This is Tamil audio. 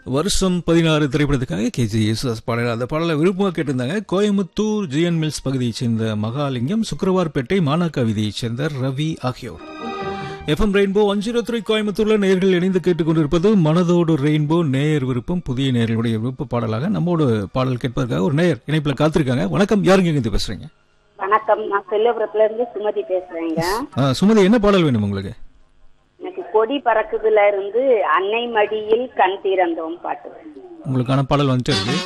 வருஷம் பதினாறு திரைப்படத்துக்காக கே ஜி யேசுதாஸ் பாடல் அந்த பாடலை விருப்பமாக கேட்டிருந்தாங்க கோயம்புத்தூர் ஜிஎன் மில்ஸ் பகுதியைச் சேர்ந்த மகாலிங்கம் சுக்கரவார்பேட்டை மானாக்கா விதியைச் சேர்ந்த ரவி ஆகியோர் FM rainbow one zero three கோயம்புத்தூர்ல நேர்கள் இணைந்து கேட்டுக்கொண்டிருப்பது மனதோடு ரெயின்போ நேயர் விருப்பம் புதிய நேயர்களுடைய விருப்ப பாடலாக நம்மோடு பாடல் கேட்பதற்காக ஒரு நேயர் இணைப்பில் காத்திருக்காங்க வணக்கம் யாருங்க இருந்து பேசுறீங்க வணக்கம் நான் செல்லபுரத்துல இருந்து சுமதி பேசுறேங்க ஆ, சுமதி என்ன பாடல் வேணும் உங்களுக்கு எனக்கு கொடி பறக்குதுல இருந்து அன்னை மடியில் கண் திறந்தோம் பாட்டு உங்களுக்கான பாடல் வந்துட்டு இருக்கு